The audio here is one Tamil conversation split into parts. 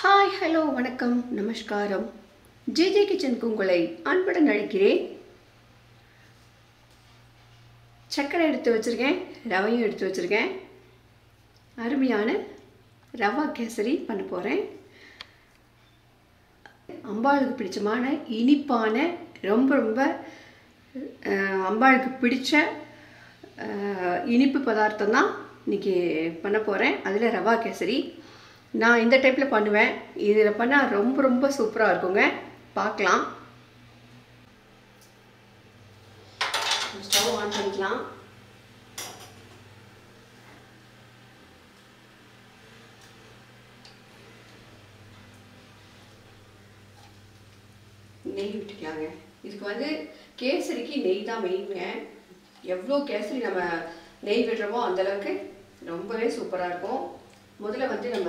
ஹாய் ஹலோ வணக்கம் நமஸ்காரம் ஜேஜே கிச்சனுக்கு உங்களை அன்புடன் அழைக்கிறேன் சர்க்கரை எடுத்து வச்சுருக்கேன் ரவையும் எடுத்து வச்சுருக்கேன் அருமையான ரவா கேசரி பண்ண போகிறேன் அம்பாளுக்கு பிடிச்சமான இனிப்பான ரொம்ப ரொம்ப அஹ், அம்பாளுக்கு பிடிச்ச அஹ், இனிப்பு பதார்த்தம் தான் இன்றைக்கி பண்ண போகிறேன் அதில் ரவா கேசரி நான் இந்த டைப்பில் பண்ணுவேன் இதில் பண்ணால் ரொம்ப ரொம்ப சூப்பராக இருக்குங்க பார்க்கலாம் ஸ்டவ் ஆன் பண்ணிக்கலாம் நெய் விட்டுக்கலாங்க இதுக்கு வந்து கேசரிக்கு நெய் தான் மெயினுங்க எவ்வளோ கேசரி நம்ம நெய் விடுறோமோ அந்த அளவுக்கு ரொம்பவே சூப்பராக இருக்கும் முதல்ல வந்து நம்ம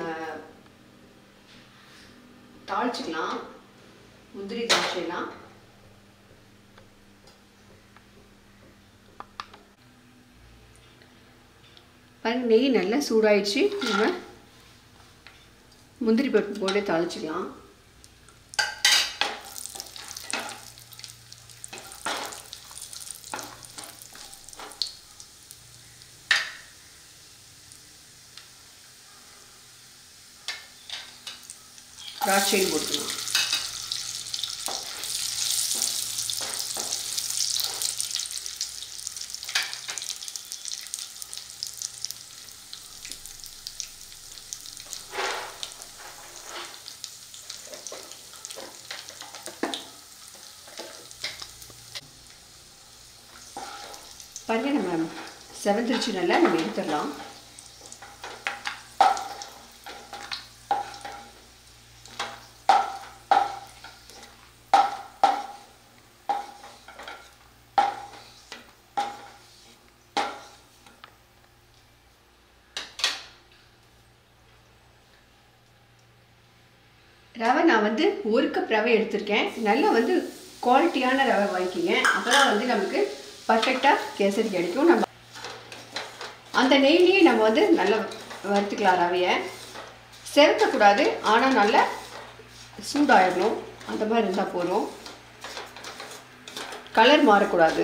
தாளிச்சுக்கலாம் முந்திரி திராட்சைலாம் பாருங்க நெய் நல்லா சூடாயிடுச்சு நம்ம முந்திரி பருப்பு போட்டு தாளிச்சுக்கலாம் திராட்சையும் போட்டுக்கலாம் பாருங்க நம்ம செவந்திருச்சு நல்லா நம்ம எடுத்துடலாம் ரவை நான் வந்து ஒரு கப் ரவை எடுத்திருக்கேன் நல்லா வந்து குவாலிட்டியான ரவை வாங்கிக்கிங்க அப்போ தான் வந்து நமக்கு பர்ஃபெக்டாக கேசரி கிடைக்கும் நம்ம அந்த நெய்லேயே நம்ம வந்து நல்லா வறுத்துக்கலாம் ரவையை செவத்தக்கூடாது ஆனால் நல்லா சூடாயிடணும் அந்த மாதிரி இருந்தால் போதும் கலர் மாறக்கூடாது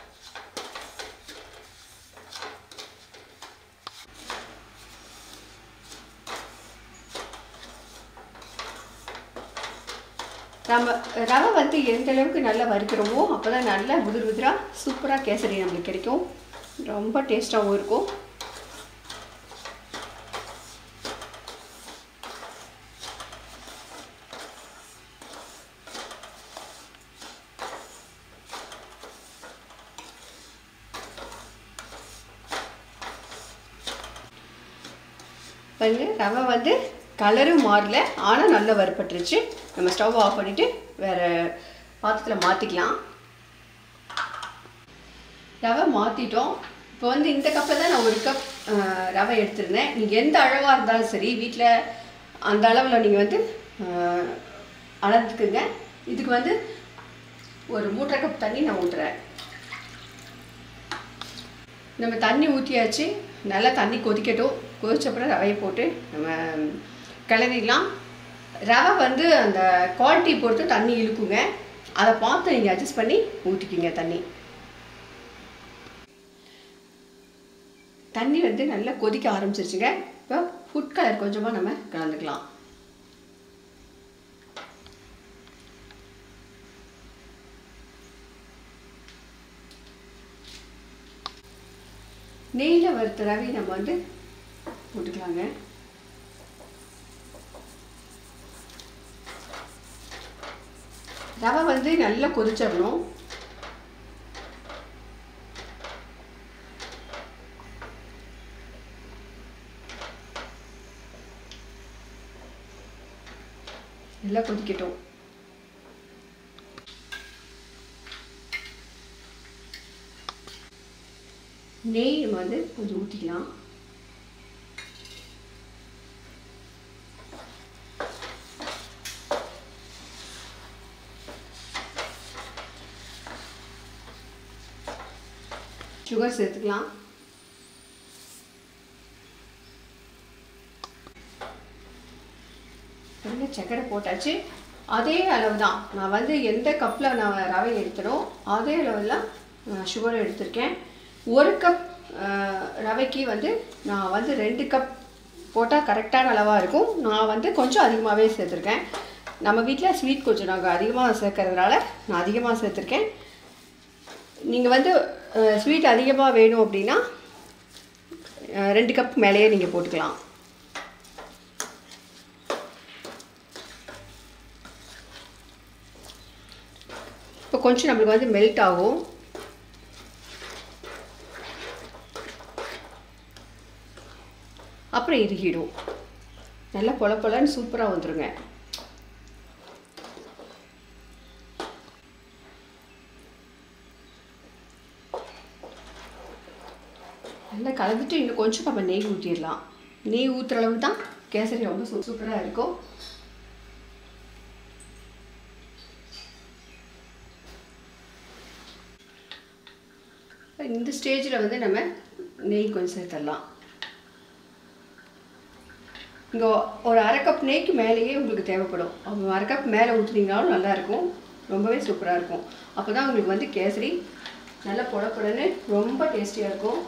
நம்ம ரவை வந்து எந்த அளவுக்கு நல்லா வறுக்கிறோமோ அப்போ தான் நல்லா உதிர் உதிராக சூப்பராக கேசரி நம்மளுக்கு கிடைக்கும் ரொம்ப டேஸ்ட்டாகவும் இருக்கும் பாருங்க ரவை வந்து கலரும் மாறல ஆனால் நல்லா வறுப்பட்டுருச்சு நம்ம ஸ்டவ் ஆஃப் பண்ணிவிட்டு வேறு பாத்திரத்தில் மாற்றிக்கலாம் ரவை மாற்றிட்டோம் இப்போ வந்து இந்த கப்பில் தான் நான் ஒரு கப் ரவை எடுத்திருந்தேன் நீங்கள் எந்த அளவாக இருந்தாலும் சரி வீட்டில் அந்த அளவில் நீங்கள் வந்து அஹ், அளந்துக்குங்க இதுக்கு வந்து ஒரு மூன்றரை கப் தண்ணி நான் ஊற்றுறேன் நம்ம தண்ணி ஊற்றியாச்சு நல்லா தண்ணி கொதிக்கட்டும் கொதிச்சப்புறம் ரவையை போட்டு நம்ம கிளறிடலாம் ரவை வந்து அந்த குவாலிட்டி பொறுத்து தண்ணி இழுக்குங்க அதை பார்த்து நீங்கள் அட்ஜஸ்ட் பண்ணி ஊற்றிக்கிங்க தண்ணி தண்ணி வந்து நல்லா கொதிக்க ஆரம்பிச்சிருச்சுங்க இப்போ ஃபுட் கலர் கொஞ்சமாக நம்ம கலந்துக்கலாம் நெய்யில் வறுத்த ரவை நம்ம வந்து போட்டுக்கலாங்க ரவை வந்து நல்லா கொதிச்சிடணும் நல்லா கொதிக்கட்டும் நெய் நம்ம வந்து கொஞ்சம் ஊற்றிக்கலாம் சுகர் சேர்த்துக்கலாம் பாருங்க சக்கரை போட்டாச்சு அதே அளவு தான் நான் வந்து எந்த கப்பில் நான் ரவை எடுத்தனோ அதே அளவில் சுகர் எடுத்திருக்கேன் ஒரு கப் ரவைக்கு வந்து நான் வந்து ரெண்டு கப் போட்டால் கரெக்டான அளவாக இருக்கும் நான் வந்து கொஞ்சம் அதிகமாகவே சேர்த்துருக்கேன் நம்ம வீட்டில் ஸ்வீட் கொஞ்சம் நாங்கள் அதிகமாக சேர்க்கறதுனால நான் அதிகமாக சேர்த்துருக்கேன் நீங்கள் வந்து ஸ்வீட் அதிகமாக வேணும் அப்படின்னா அஹ், ரெண்டு கப் மேலேயே நீங்கள் போட்டுக்கலாம் இப்போ கொஞ்சம் நம்மளுக்கு வந்து மெல்ட் ஆகும் அப்புறம் இறுகிடும் நல்லா பொல பொலன்னு சூப்பராக வந்துருங்க நல்லா கலந்துட்டு இன்னும் கொஞ்சம் நம்ம நெய் ஊற்றிடலாம் நெய் ஊற்றுற அளவு தான் கேசரி ரொம்ப சூ சூப்பராக இருக்கும் இந்த ஸ்டேஜில் வந்து நம்ம நெய் கொஞ்சம் சேர்த்துடலாம் இங்கே ஒரு அரை கப் நெய்க்கு மேலேயே உங்களுக்கு தேவைப்படும் அப்போ அரை கப் மேலே ஊற்றுனீங்கனாலும் நல்லாயிருக்கும் ரொம்பவே சூப்பராக இருக்கும் அப்போ தான் உங்களுக்கு வந்து கேசரி நல்லா பொட பொடன்னு ரொம்ப டேஸ்டியாக இருக்கும்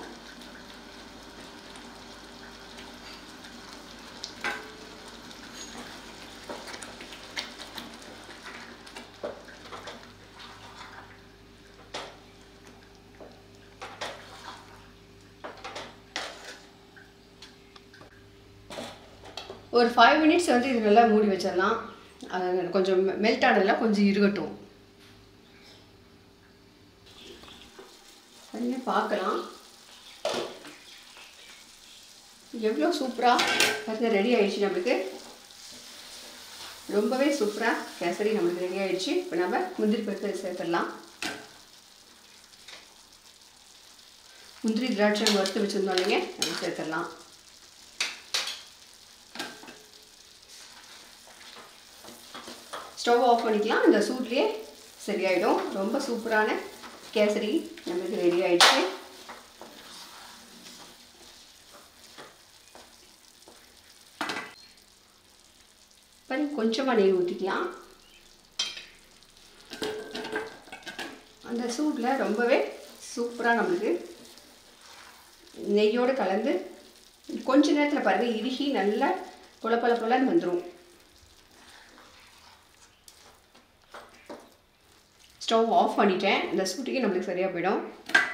ஒரு ஃபைவ் மினிட்ஸ் வந்து இது நல்லா மூடி வச்சிடலாம் அது கொஞ்சம் மெல்ட் ஆனதெல்லாம் கொஞ்சம் இருக்கட்டும் பண்ணி பார்க்கலாம் எவ்வளோ சூப்பராக பாருங்க ரெடி ஆயிடுச்சு நம்மளுக்கு ரொம்பவே சூப்பராக கேசரி நம்மளுக்கு ரெடி ஆயிடுச்சு இப்போ நம்ம முந்திரி பருப்பு சேர்த்துடலாம் முந்திரி திராட்சை வறுத்து வச்சுருந்தோம் இல்லைங்க நம்ம சேர்த்துடலாம் ஸ்டவ் ஆஃப் பண்ணிக்கலாம் அந்த சூட்லேயே சரியாயிடும் ரொம்ப சூப்பரான கேசரி நம்மளுக்கு ரெடி ஆயிடுச்சு பண்ணி கொஞ்சமாக நெய் ஊற்றிக்கலாம் அந்த சூட்டில் ரொம்பவே சூப்பராக நம்மளுக்கு நெய்யோடு கலந்து கொஞ்ச நேரத்தில் பாருங்கள் இறுகி நல்லா பொல பொல பொலன்னு வந்துடும் ஸ்டவ் ஆஃப் பண்ணிட்டேன் இந்த சூட்டுக்கு நம்மளுக்கு சரியாக போயிடும்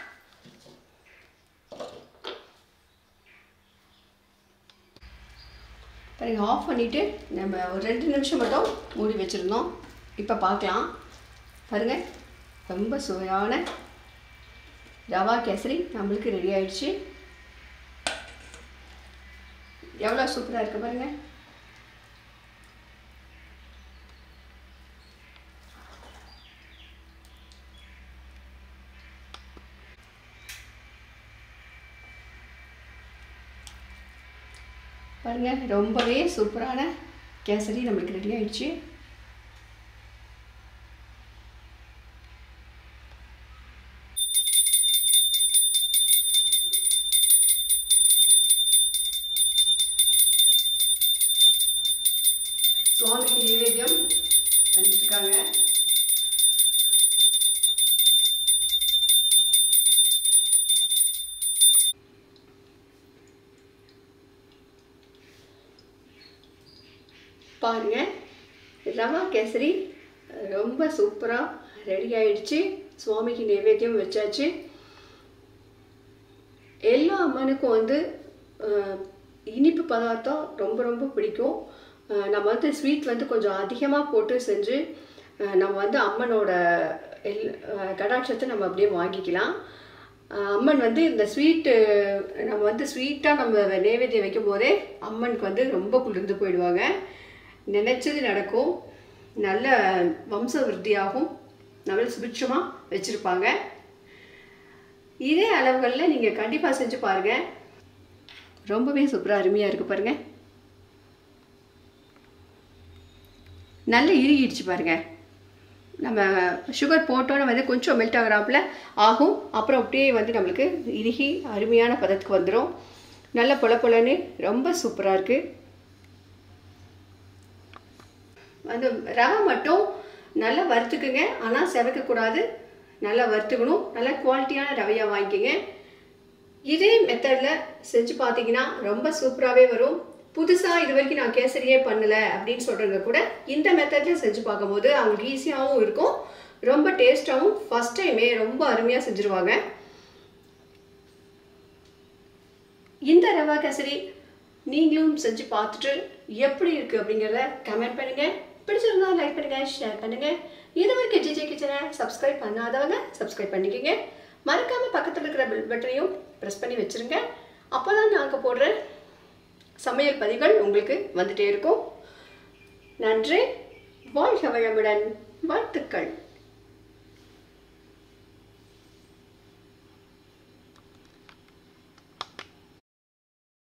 பாருங்க ஆஃப் பண்ணிவிட்டு நம்ம ஒரு ரெண்டு நிமிஷம் மட்டும் மூடி வச்சுருந்தோம் இப்போ பார்க்கலாம் பாருங்கள் ரொம்ப சுவையான ரவா கேசரி நம்மளுக்கு ரெடி ஆயிடுச்சு எவ்வளோ சூப்பராக இருக்குது பாருங்கள் பாருங்க ரொம்பவே சூப்பரான கேசரி நம்மளுக்கு ரெடி ஆயிடுச்சு சுவாமிக்கு நைவேத்தியம் பண்ணிட்டு இருக்காங்க பாருங்க ரவா கேசரி ரொம்ப சூப்பராக ரெடி ஆயிடுச்சு சுவாமிக்கு நைவேத்தியம் வச்சாச்சு எல்லா அம்மனுக்கும் வந்து அஹ், இனிப்பு பதார்த்தம் ரொம்ப ரொம்ப பிடிக்கும் அஹ், நம்ம வந்து ஸ்வீட் வந்து கொஞ்சம் அதிகமாக போட்டு செஞ்சு அஹ், நம்ம வந்து அம்மனோட எல் அஹ், கடாட்சத்தை நம்ம அப்படியே வாங்கிக்கலாம் அஹ், அம்மன் வந்து இந்த ஸ்வீட்டு நம்ம வந்து ஸ்வீட்டாக நம்ம நைவேத்தியம் வைக்கும் போதே அம்மனுக்கு வந்து ரொம்ப குளிர்ந்து போயிடுவாங்க நினைச்சது நடக்கும் நல்ல வம்ச விருத்தியாகும் நல்ல சுபிட்சமாக வச்சுருப்பாங்க இதே அளவுகளில் நீங்கள் கண்டிப்பாக செஞ்சு பாருங்கள் ரொம்பவே சூப்பராக அருமையாக இருக்குது பாருங்கள் நல்ல இறுகிடுச்சு பாருங்கள் நம்ம சுகர் போட்டோன்னு வந்து கொஞ்சம் மெல்ட் ஆகிறாப்புல ஆகும் அப்புறம் அப்படியே வந்து நம்மளுக்கு இறுகி அருமையான பதத்துக்கு வந்துடும் நல்ல பொல பொலன்னு ரொம்ப சூப்பராக இருக்குது வந்து ரவை மட்டும் நல்லா வறுத்துக்குங்க ஆனால் செவக்கக்கூடாது நல்லா வறுத்துக்கணும் நல்லா குவாலிட்டியான ரவையாக வாங்கிக்கோங்க இதே மெத்தடில் செஞ்சு பார்த்தீங்கன்னா ரொம்ப சூப்பராகவே வரும் புதுசாக இது வரைக்கும் நான் கேசரியே பண்ணலை அப்படின்னு சொல்கிறவங்க கூட இந்த மெத்தடில் செஞ்சு பார்க்கும்போது அவங்களுக்கு ஈஸியாகவும் இருக்கும் ரொம்ப டேஸ்ட்டாகவும் ஃபஸ்ட் டைமே ரொம்ப அருமையாக செஞ்சுருவாங்க இந்த ரவா கேசரி நீங்களும் செஞ்சு பார்த்துட்டு எப்படி இருக்குது அப்படிங்கிறத கமெண்ட் பண்ணுங்கள் பிடிச்சிருந்தா லைக் பண்ணுங்கள் ஷேர் பண்ணுங்கள் இது வரைக்கும் ஜிஜே கிச்சனை சப்ஸ்கிரைப் பண்ணாதவங்க சப்ஸ்கிரைப் பண்ணிக்கோங்க மறக்காமல் பக்கத்தில் இருக்கிற பெல் பட்டனையும் ப்ரெஸ் பண்ணி வச்சுருங்க அப்போ தான் நாங்கள் போடுற சமையல் பதிவுகள் உங்களுக்கு வந்துட்டே இருக்கும் நன்றி வாழ்க வளமுடன் வாழ்த்துக்கள்